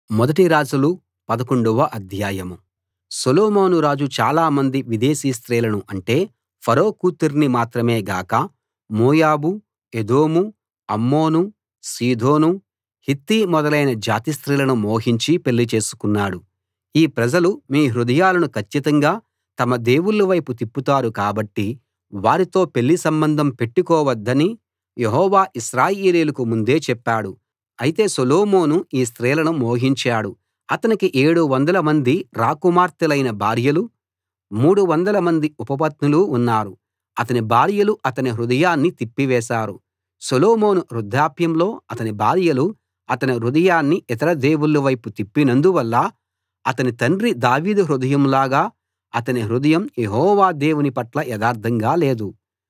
మొదటి రాజులు పదకొండవ అధ్యాయం సొలొమోను రాజు చాలామంది విదేశీ స్త్రీలను అంటే ఫరో కూతుర్ని మాత్రమే గాక మోయాబు ఎదోము అమ్మోను సీదోను హిత్తీ మొదలైన జాతి స్త్రీలను మోహించి పెళ్లి చేసుకున్నాడు ఈ ప్రజలు మీ హృదయాలను కచ్చితంగా తమ దేవుళ్ళ వైపు తిప్పుతారు కాబట్టి వారితో పెళ్లి సంబంధం పెట్టుకోవద్దని యెహోవా ఇశ్రాయేలీయులకు ముందే చెప్పాడు అయితే సొలొమోను ఈ స్త్రీలను మోహించాడు అతనికి ఏడు వందలమంది రాకుమార్తెలైన భార్యలూ మూడు వందలమంది ఉపపత్నులూ ఉన్నారు అతని భార్యలు అతని హృదయాన్ని తిప్పివేశారు సొలొమోను వృద్ధాప్యంలో అతని భార్యలు అతని హృదయాన్ని ఇతర దేవుళ్ళ వైపు తిప్పినందువల్ల అతని తండ్రి దావీదు హృదయంలాగా అతని హృదయం యెహోవా దేవుని పట్ల యథార్థంగా లేదు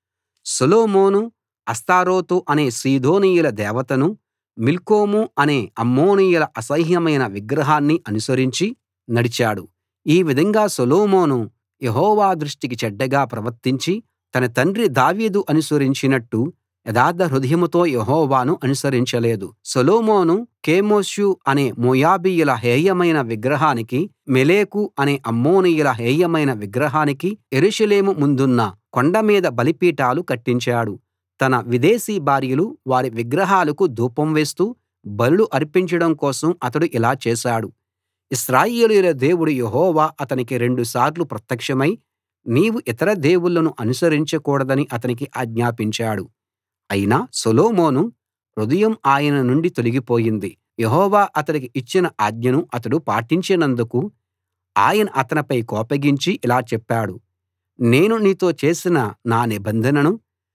సొలొమోను అష్తారోతు అనే సీదోనీయుల దేవతను మిల్కోము అనే అమ్మోనీయుల అసహ్యమైన విగ్రహాన్ని అనుసరించి నడిచాడు ఈ విధంగా సొలొమోను యెహోవా దృష్టికి చెడ్డగా ప్రవర్తించి తన తండ్రి దావీదు అనుసరించినట్టు యథార్థ హృదయంతో యెహోవాను అనుసరించలేదు సొలొమోను కెమోషు అనే మోయాబీయుల హేయమైన విగ్రహానికి మొలెకు అనే అమ్మోనీయుల హేయమైన విగ్రహానికి యెరూషలేము ముందున్న కొండ మీద బలిపీఠాలు కట్టించాడు తన విదేశీ భార్యలు వారి విగ్రహాలకు ధూపం వేస్తూ బలులు అర్పించడం కోసం అతడు ఇలా చేశాడు ఇశ్రాయేలీయుల దేవుడు యెహోవా అతనికి రెండుసార్లు ప్రత్యక్షమై నీవు ఇతర దేవుళ్ళను అనుసరించకూడదని అతనికి ఆజ్ఞాపించాడు అయినా సొలొమోను హృదయం ఆయన నుండి తొలగిపోయింది యెహోవా అతడికి ఇచ్చిన ఆజ్ఞను అతడు పాటించనందుకు ఆయన అతనిపై కోపగించి ఇలా చెప్పాడు నేను నీతో చేసిన నా నిబంధనను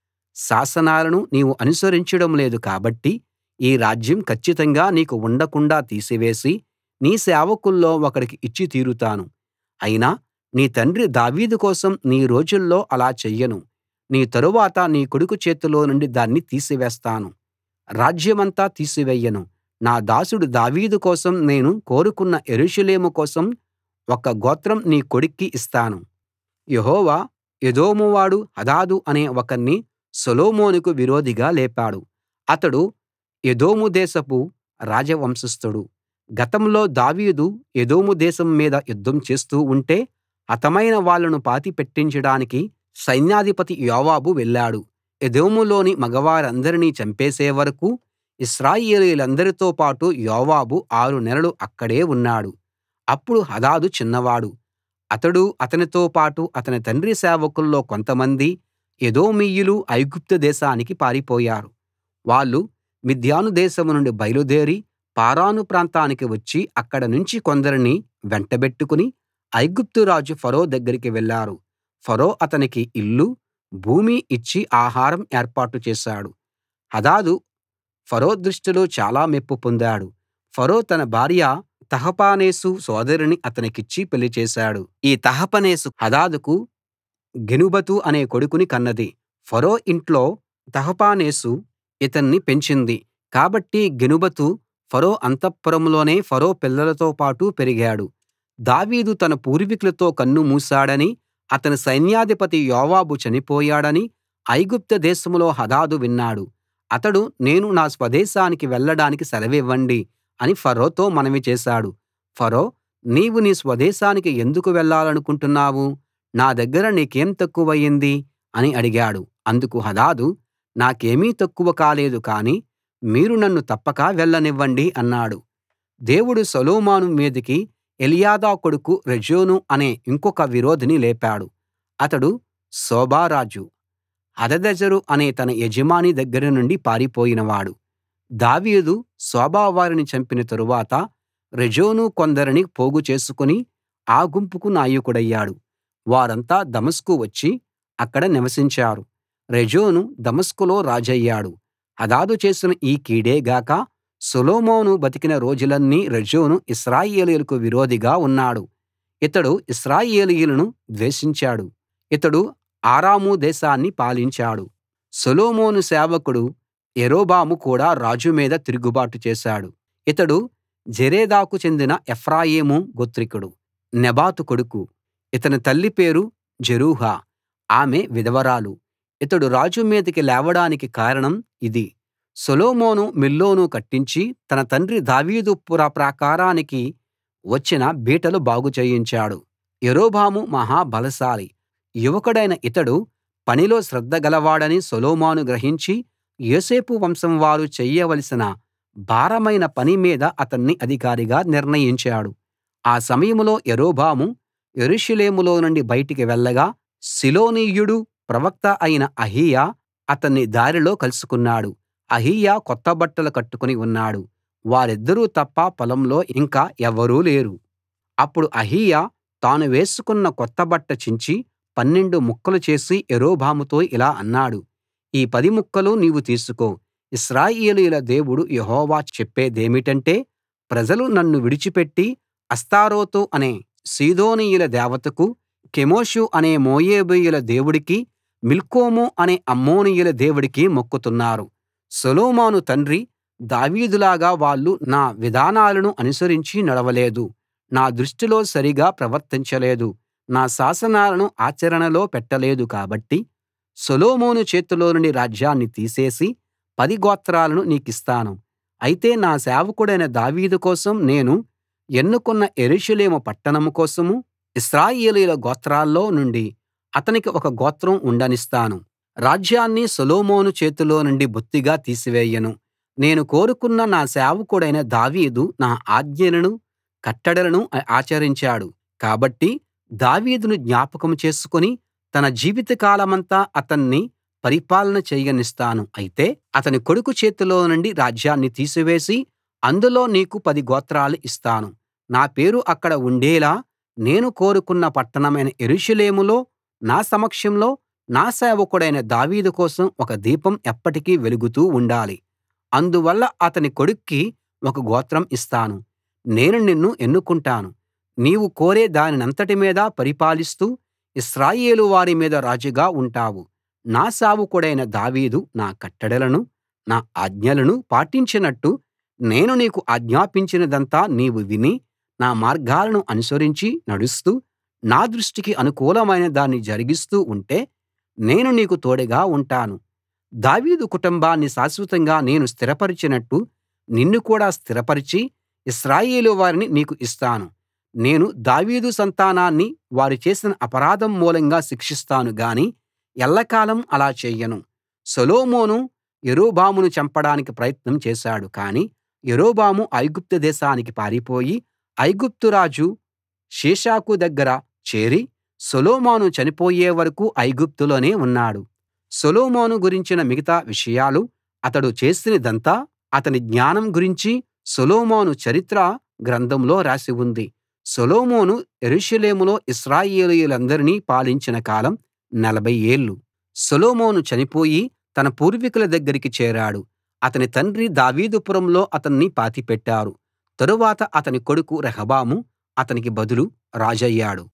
శాసనాలను నీవు అనుసరించడం లేదు కాబట్టి ఈ రాజ్యం కచ్చితంగా నీకు ఉండకుండాా తీసివేసి నీ సేవకుల్లో ఒకడికి ఇచ్చి తీరుతాను అయినా నీ తండ్రి దావీదు కోసం నీ రోజుల్లో అలా చెయ్యను నీ తరువాత నీ కొడుకు చేతిలో నుండి దాన్ని తీసివేస్తాను రాజ్యమంతా తీసివేయను నా దాసుడు దావీదు కోసం నేను కోరుకున్న యెరూషలేము కోసం ఒక గోత్రం నీ కొడుక్కి ఇస్తాను యెహోవా ఎదోమువాడు హదదు అనే ఒకణ్ణి సొలొమోనుకు విరోధిగా లేపాడు అతడు ఎదోము దేశపు రాజవంశస్థుడు గతంలో దావీదు ఎదోము దేశం మీద యుద్ధం చేస్తూ ఉంటే హతమైన వాళ్ళను పాతిపెట్టించడానికి సైన్యాధిపతి యోవాబు వెళ్ళాడు ఎదోములోని మగవారందరినీ చంపేసే వరకూ ఇశ్రాయేలీయులందరితో పాటు యోవాబు ఆరు నెలలు అక్కడే ఉన్నాడు అప్పుడు హదదు చిన్నవాడు అతడూ అతనితో పాటు అతని తండ్రి సేవకుల్లో కొంతమంది ఎదోమీయులు ఐగుప్తు దేశానికి పారిపోయారు వాళ్ళు మిద్యాను దేశం నుండి బయలుదేరి పారాను ప్రాంతానికి వచ్చి అక్కడ నుంచి కొందరిని వెంటబెట్టుకుని ఐగుప్తు రాజు ఫరో దగ్గరికి వెళ్ళారు ఫరో అతనికి ఇల్లు భూమి ఇచ్చి ఆహారం ఏర్పాటు చేశాడు హదదు ఫరో దృష్టిలో చాలా మెప్పు పొందాడు ఫరో తన భార్య తహపనేసు సోదరిని అతనికిచ్చి పెళ్లి చేశాడు ఈ తహపనేసు హదదుకు గెనుబతు అనే కొడుకుని కన్నది ఫరో ఇంట్లో తహపనేసు ఇతన్ని పెంచింది కాబట్టి గెనుబతు ఫరో అంతఃపురంలోనే ఫరో పిల్లలతో పాటు పెరిగాడు దావీదు తన పూర్వీకులతో కన్ను మూశాడని అతని సైన్యాధిపతి యోవాబు చనిపోయాడని ఐగుప్తు దేశంలో హదదు విన్నాడు అతడు నేను నా స్వదేశానికి వెళ్ళడానికి సెలవివ్వండి అని ఫరోతో మనవి చేశాడు ఫరో నీవు నీ స్వదేశానికి ఎందుకు వెళ్ళాలనుకుంటున్నావు నా దగ్గర నీకేం తక్కువయింది అని అడిగాడు అందుకు హదదు నాకేమీ తక్కువ కాలేదు కానీ మీరు నన్ను తప్పక వెళ్ళనివ్వండి అన్నాడు దేవుడు సొలొమోను మీదికి ఎల్యాదా కొడుకు రెజోను అనే ఇంకొక విరోధిని లేపాడు అతడు సోబా రాజు హదదెజరు అనే తన యజమాని దగ్గర నుండి పారిపోయినవాడు దావీదు సోబా వారిని చంపిన తరువాత రెజోను కొందరిని పోగు చేసుకుని ఆ గుంపుకు నాయకుడయ్యాడు వారంతా దమస్కు వచ్చి అక్కడ నివసించారు రెజోను దమస్కులో రాజయ్యాడు హదదు చేసిన ఈ కీడే గాక సొలొమోను బతికిన రోజులన్నీ రెజోను ఇశ్రాయేలీయులకు విరోధిగా ఉన్నాడు ఇతడు ఇశ్రాయేలీయులను ద్వేషించాడు ఇతడు అరాము దేశాన్ని పాలించాడు సొలొమోను సేవకుడు యరొబాము కూడా రాజు మీద తిరుగుబాటు చేశాడు ఇతడు జెరేదాకు చెందిన ఎఫ్రాయిము గోత్రికుడు నెబాతు కొడుకు ఇతని తల్లి పేరు జెరూహా ఆమె విధవరాలు ఇతడు రాజు మీదికి లేవడానికి కారణం ఇది సొలొమోను మిల్లోను కట్టించి తన తండ్రి దావీదు పుర ప్రాకారానికి వచ్చిన బీటలు బాగు చేయించాడు యరొబాము మహా బలశాలి యువకుడైన ఇతడు పనిలో శ్రద్ధ గలవాడని సొలొమోను గ్రహించి యోసేపు వంశం వారు చెయ్యవలసిన భారమైన పని మీద అతన్ని అధికారిగా నిర్ణయించాడు ఆ సమయంలో యరొబాము యెరూషలేములో నుండి బయటికి వెళ్ళగా షిలోనీయుడు ప్రవక్త అయిన అహీయా అతన్ని దారిలో కలుసుకున్నాడు అహీయా కొత్త బట్టలు కట్టుకుని ఉన్నాడు వారిద్దరూ తప్ప పొలంలో ఇంక ఎవరూ లేరు అప్పుడు అహీయా తాను వేసుకున్న కొత్త బట్ట చించి పన్నెండు ముక్కలు చేసి యరొబాముతో ఇలా అన్నాడు ఈ పది ముక్కలు నీవు తీసుకో ఇశ్రాయేలీయుల దేవుడు యెహోవా చెప్పేదేమిటంటే ప్రజలు నన్ను విడిచిపెట్టి అష్తారోతు అనే సీదోనీయుల దేవతకు కెమోషు అనే మోయాబీయుల దేవుడికి మిల్కోము అనే అమ్మోనీయుల దేవుడికి మొక్కుతున్నారు సొలొమోను తండ్రి దావీదులాగా వాళ్ళు నా విధానాలను అనుసరించి నడవలేదు నా దృష్టిలో సరిగా ప్రవర్తించలేదు నా శాసనాలను ఆచరణలో పెట్టలేదు కాబట్టి సొలొమోను చేతిలో నుండి రాజ్యాన్ని తీసేసి పది గోత్రాలను నీకిస్తాను అయితే నా సేవకుడైన దావీదు కోసం నేను ఎన్నుకున్న యెరూషలేము పట్టణం కోసం ఇశ్రాయేలీయుల గోత్రాల్లో నుండి అతనికి ఒక గోత్రం ఉండనిస్తాను రాజ్యాన్ని సొలొమోను చేతిలో నుండి బొత్తిగా తీసివేయను నేను కోరుకున్న నా సేవకుడైన దావీదు నా ఆజ్ఞలను కట్టడలను ఆచరించాడు కాబట్టి దావీదును జ్ఞాపకం చేసుకుని తన జీవితకాలమంతా అతన్ని పరిపాలన చేయనిస్తాను అయితే అతని కొడుకు చేతిలో నుండి రాజ్యాన్ని తీసివేసి అందులో నీకు పది గోత్రాలు ఇస్తాను నా పేరు అక్కడ ఉండేలా నేను కోరుకున్న పట్టణమైన యెరూషలేములో నా సమక్షంలో నా సేవకుడైన దావీదు కోసం ఒక దీపం ఎప్పటికీ వెలుగుతూ ఉండాలి అందువల్ల అతని కొడుక్కి ఒక గోత్రం ఇస్తాను నేను నిన్ను ఎన్నుకుంటాను నీవు కోరే దానంతటి మీద పరిపాలిస్తూ ఇశ్రాయేలు వారి మీద రాజుగా ఉంటావు నా సేవకుడైన దావీదు నా కట్టడలను నా ఆజ్ఞలను పాటించినట్టు నేను నీకు ఆజ్ఞాపించినదంతా నీవు విని నా మార్గాలను అనుసరించి నడుస్తూ నా దృష్టికి అనుకూలమైన దాన్ని జరిగిస్తూ ఉంటే నేను నీకు తోడుగా ఉంటాను దావీదు కుటుంబాన్ని శాశ్వతంగా నేను స్థిరపరచినట్టు నిన్ను కూడా స్థిరపరచి ఇశ్రాయేలు వారిని నీకు ఇస్తాను నేను దావీదు సంతానాన్ని వారు చేసిన అపరాధం మూలంగా శిక్షిస్తాను గాని ఎల్లకాలం అలా చేయను సొలొమోను యరొబామును చంపడానికి ప్రయత్నం చేశాడు కానీ యరొబాము ఐగుప్తు దేశానికి పారిపోయి ఐగుప్తు రాజు షీషకు దగ్గర చేరి సొలొమోను చనిపోయే వరకూ ఐగుప్తులోనే ఉన్నాడు సొలొమోను గురించిన మిగతా విషయాలు అతడు చేసినదంతా అతని జ్ఞానం గురించి సొలొమోను చరిత్ర గ్రంథంలో రాసి ఉంది సొలొమోను యెరూషలేములో ఇశ్రాయేలీయులందరినీ పాలించిన కాలం నలభై ఏళ్ళు సొలొమోను చనిపోయి తన పూర్వీకుల దగ్గరికి చేరాడు అతని తండ్రి దావీదుపురంలో అతన్ని పాతిపెట్టారు తరువాత అతని కొడుకు రెహబాము అతనికి బదులు రాజయ్యాడు